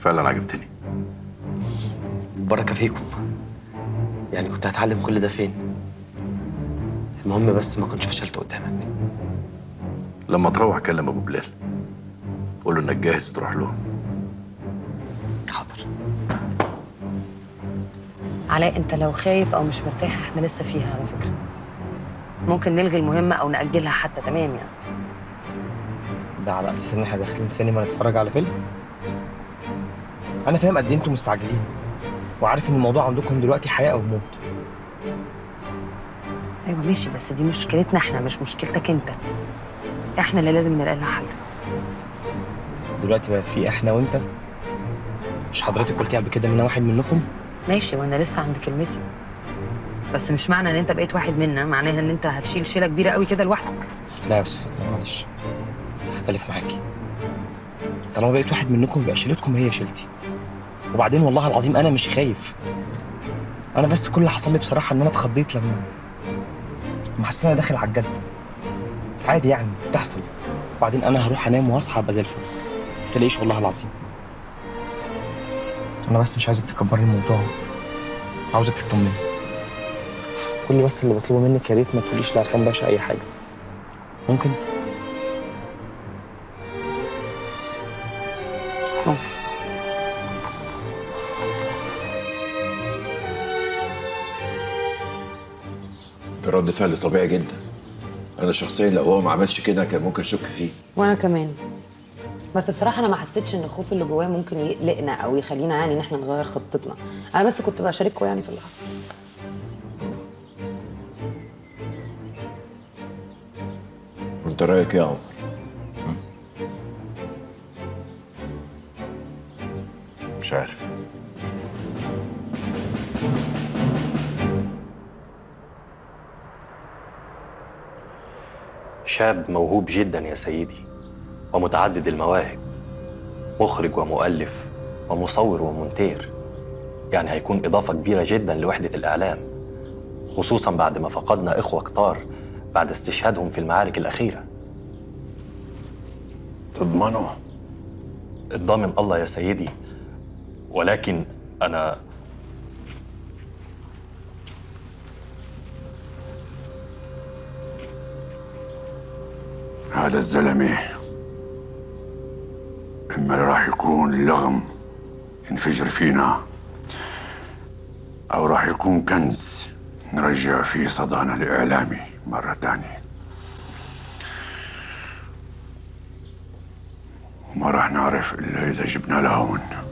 فعلا عجبتني البركه فيكم يعني كنت هتعلم كل ده فين المهم بس ما كنتش فشلت قدامك لما تروح كلم ابو بلال قول له انك جاهز تروح له حاضر علاء انت لو خايف او مش مرتاح احنا لسه فيها على فكره ممكن نلغي المهمه او ناجلها حتى تمام يعني ده على اساس ان احنا داخلين سينما نتفرج على فيلم انا فاهم قد ايه انتوا مستعجلين وعارف ان الموضوع عندكم دلوقتي حياه او موت ايوه ماشي بس دي مشكلتنا احنا مش مشكلتك انت احنا اللي لازم نلاقي لها حل دلوقتي بقى في احنا وانت مش حضرتك قلتي قبل كده ان انا واحد منكم ماشي وانا لسه عند كلمتي بس مش معنى ان انت بقيت واحد منا معناها ان انت هتشيل شيله كبيره قوي كده لوحدك لا يا استاذ فاطمه معلش هختلف معاكي طالما بقيت واحد منكم يبقى شيلتكم هي شيلتي وبعدين والله العظيم انا مش خايف انا بس كل اللي حصل لي بصراحه ان انا اتخضيت لما لما حسيت ان انا داخل على الجد عادي يعني بتحصل وبعدين انا هروح انام واصحى ابقى زي الفل ما تلاقيش والله العظيم انا بس مش عايزك تكبري الموضوع عاوزك تطمني كل بس اللي بطلبه منك يا ريت ما تقوليش لعصام باشا اي حاجه ممكن ده رد فعل طبيعي جدا انا شخصيا لو هو ما عملش كده كان ممكن اشك فيه وانا كمان بس بصراحه انا ما حسيتش ان الخوف اللي جواه ممكن يقلقنا او يخلينا يعني ان احنا نغير خطتنا انا بس كنت بشارككم يعني في اللي حصل وانت رايك ايه يا عمر مش عارف شاب موهوب جدا يا سيدي ومتعدد المواهب مخرج ومؤلف ومصور ومونتير يعني هيكون إضافة كبيرة جدا لوحدة الإعلام خصوصا بعد ما فقدنا إخوة كتار بعد استشهادهم في المعارك الأخيرة تضمنه الضامن الله يا سيدي ولكن أنا هذا الزلمة إما راح يكون لغم ينفجر فينا أو راح يكون كنز نرجع فيه صدانا الإعلامي مرة تانية وما راح نعرف إلا إذا جبنا لهون